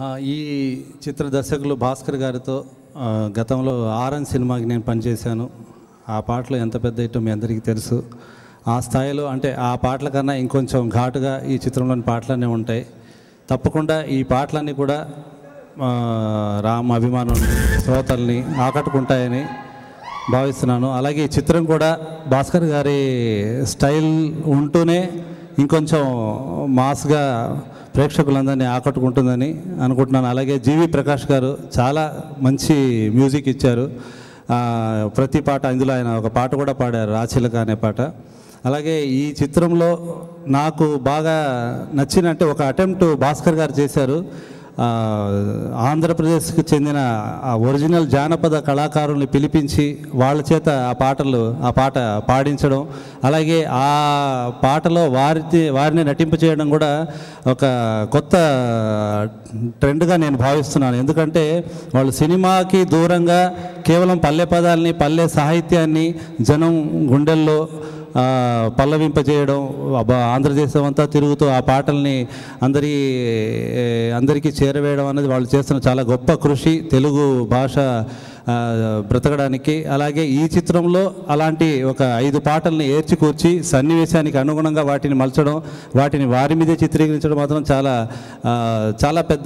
ఆ, ఈ చిత్ర దర్శకులు భాస్కర్ గారితో ఆ, గతంలో ఆర్ఎన్ సినిమాకి నేను పనిచేశాను ఆ పాటలు ఎంత పెద్ద హిట్టో మీ అందరికీ తెలుసు ఆ స్థాయిలో అంటే ఆ పాటల కన్నా ఇంకొంచెం ఘాటుగా ఈ చిత్రంలోని పాటలన్నీ ఉంటాయి తప్పకుండా ఈ పాటలన్నీ కూడా ఆ, రామ్ అభిమానులు శ్రోతల్ని ఆకట్టుకుంటాయని భావిస్తున్నాను అలాగే ఈ చిత్రం కూడా భాస్కర్ గారి స్టైల్ ఉంటూనే ఇంకొంచెం మాస్గా ప్రేక్షకులందరినీ ఆకట్టుకుంటుందని అనుకుంటున్నాను అలాగే జీవి ప్రకాష్ గారు చాలా మంచి మ్యూజిక్ ఇచ్చారు ఆ, ప్రతి పాట ఇందులో ఆయన ఒక పాట కూడా పాడారు రాచిలక అనే పాట అలాగే ఈ చిత్రంలో నాకు బాగా నచ్చిన అంటే ఒక అటెంప్ట్ భాస్కర్ గారు చేశారు ఆ, ఆంధ్రప్రదేశ్కి చెందిన ఆ ఒరిజినల్ జానపద కళాకారుల్ని పిలిపించి వాళ్ళ చేత ఆ పాటలు ఆ పాట పాడించడం అలాగే ఆ పాటలో వారి వారిని నటింప చేయడం కూడా ఒక కొత్త ట్రెండ్గా నేను భావిస్తున్నాను ఎందుకంటే వాళ్ళు సినిమాకి దూరంగా కేవలం పల్లె పదాలని పల్లె సాహిత్యాన్ని జనం గుండెల్లో ఆ, పల్లవింపజేయడం అబ్బా, ఆంధ్రదేశం అంతా తిరుగుతూ ఆ పాటల్ని అందరి ఏ, అందరికీ చేరవేయడం అనేది వాళ్ళు చేస్తున్న చాలా గొప్ప కృషి తెలుగు భాష ఆ, బ్రతకడానికి అలాగే ఈ చిత్రంలో అలాంటి ఒక ఐదు పాటల్ని ఏర్చికూర్చి సన్నివేశానికి అనుగుణంగా వాటిని మలచడం వాటిని వారి మీదే చిత్రీకరించడం మాత్రం చాలా ఆ, చాలా పెద్ద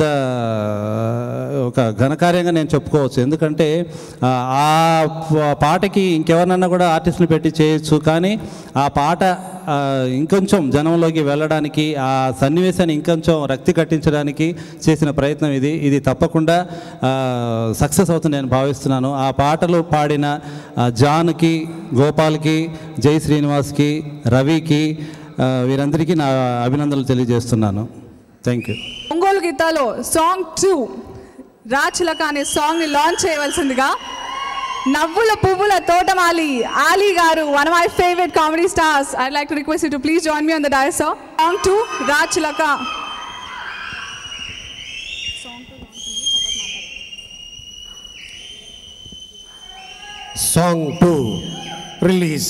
ఒక ఘనకార్యంగా నేను చెప్పుకోవచ్చు ఎందుకంటే ఆ, ఆ ప- పాటకి ఇంకెవరినన్నా కూడా ఆర్టిస్ట్ని పెట్టి చేయొచ్చు కానీ ఆ పాట ఆ, ఇంకొంచెం జనంలోకి వెళ్ళడానికి ఆ సన్నివేశాన్ని ఇంకొంచెం రక్తి కట్టించడానికి చేసిన ప్రయత్నం ఇది ఇది తప్పకుండా సక్సెస్ అవుతుంది నేను భావిస్తున్నాను ఆ పాటలు పాడిన ఆ, జాన్కి గోపాల్కి జై శ్రీనివాస్కి రవికి ఆ, వీరందరికీ నా అభినందనలు తెలియజేస్తున్నాను థ్యాంక్ యూ ఒంగోలు గీతాలో సాంగ్ టూ రాచిలక అనే సాంగ్ని లాంచ్ చేయవలసిందిగా నవ్వుల పువ్వుల తోటమాలి ఆలీ గారు one my favourite comedy stars I like to request you to please join me on the dais song to Rachilaka song to release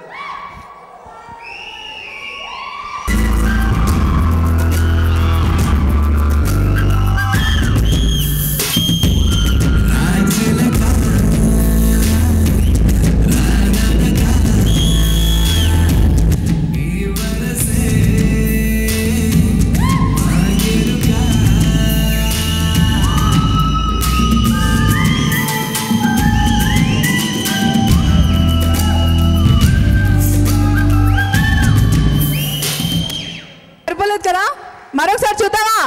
సరిపోలేదు కదా మరొకసారి చూద్దామా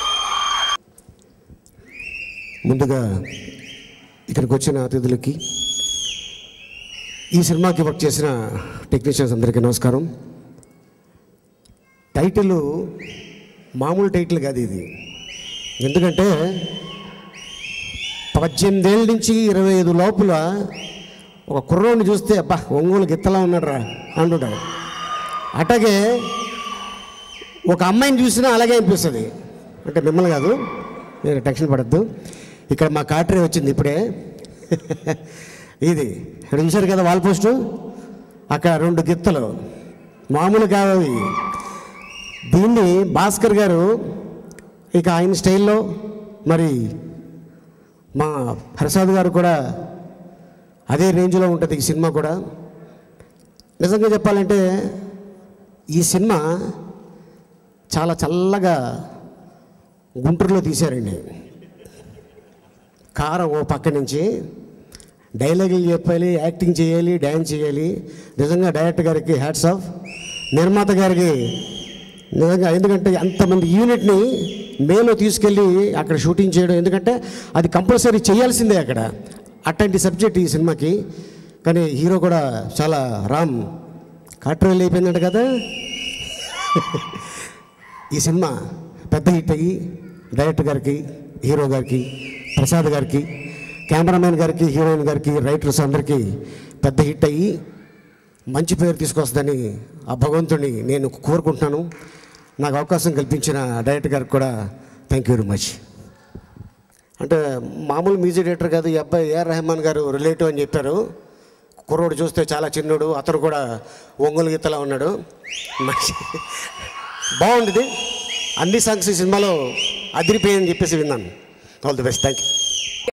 ముందుగా ఇక్కడికి వచ్చిన అతిథులకి ఈ సినిమాకి వర్క్ చేసిన టెక్నీషియన్స్ అందరికీ నమస్కారం టైటిల్ మామూలు టైటిల్ కాదు ఇది ఎందుకంటే పద్దెనిమిదేళ్ళ నుంచి ఇరవై ఐదు లోపల ఒక కుర్రోడిని చూస్తే అబ్బా ఒంగోలు గిత్తలా ఉన్నాడు రా అంటుంటాడు అట్లాగే ఒక అమ్మాయిని చూసినా అలాగే అనిపిస్తుంది అంటే మిమ్మల్ని కాదు మీరు టెన్షన్ పడద్దు ఇక్కడ మా కాటరీ వచ్చింది ఇప్పుడే ఇది ఇక్కడ చూశారు కదా వాల్ పోస్టు అక్కడ రెండు గిత్తలు మామూలు కాదు అవి దీన్ని భాస్కర్ గారు ఇక ఆయన స్టైల్లో మరి మా ప్రసాద్ గారు కూడా అదే రేంజ్లో ఉంటుంది ఈ సినిమా కూడా నిజంగా చెప్పాలంటే ఈ సినిమా చాలా చల్లగా గుంటూరులో తీశారండి కారం ఓ పక్క నుంచి డైలాగులు చెప్పాలి యాక్టింగ్ చేయాలి డ్యాన్స్ చేయాలి నిజంగా డైరెక్టర్ గారికి హ్యాట్స్ ఆఫ్ నిర్మాత గారికి నిజంగా ఎందుకంటే అంతమంది యూనిట్ని మేలో తీసుకెళ్ళి అక్కడ షూటింగ్ చేయడం ఎందుకంటే అది కంపల్సరీ చేయాల్సిందే అక్కడ అట్లాంటి సబ్జెక్ట్ ఈ సినిమాకి కానీ హీరో కూడా చాలా రామ్ కాట్రోల్ అయిపోయిందంట కదా ఈ సినిమా పెద్ద హిట్ అయ్యి డైరెక్టర్ గారికి హీరో గారికి ప్రసాద్ గారికి కెమెరామెన్ గారికి హీరోయిన్ గారికి రైటర్స్ అందరికీ పెద్ద హిట్ అయ్యి మంచి పేరు తీసుకొస్తుందని ఆ భగవంతుని నేను కోరుకుంటున్నాను నాకు అవకాశం కల్పించిన డైరెక్టర్ గారికి కూడా థ్యాంక్ యూ వెరీ మచ్ అంటే మామూలు మ్యూజిక్ డైరెక్టర్ కాదు ఈ అబ్బాయి ఏఆర్ రెహమాన్ గారు రిలేటివ్ అని చెప్పారు కుర్రోడు చూస్తే చాలా చిన్నోడు అతను కూడా ఒంగోలు గీతలా ఉన్నాడు మంచి బాగుంది అన్ని సాంగ్స్ ఈ సినిమాలో అదిరిపోయిందని చెప్పేసి విన్నాను all the best thank you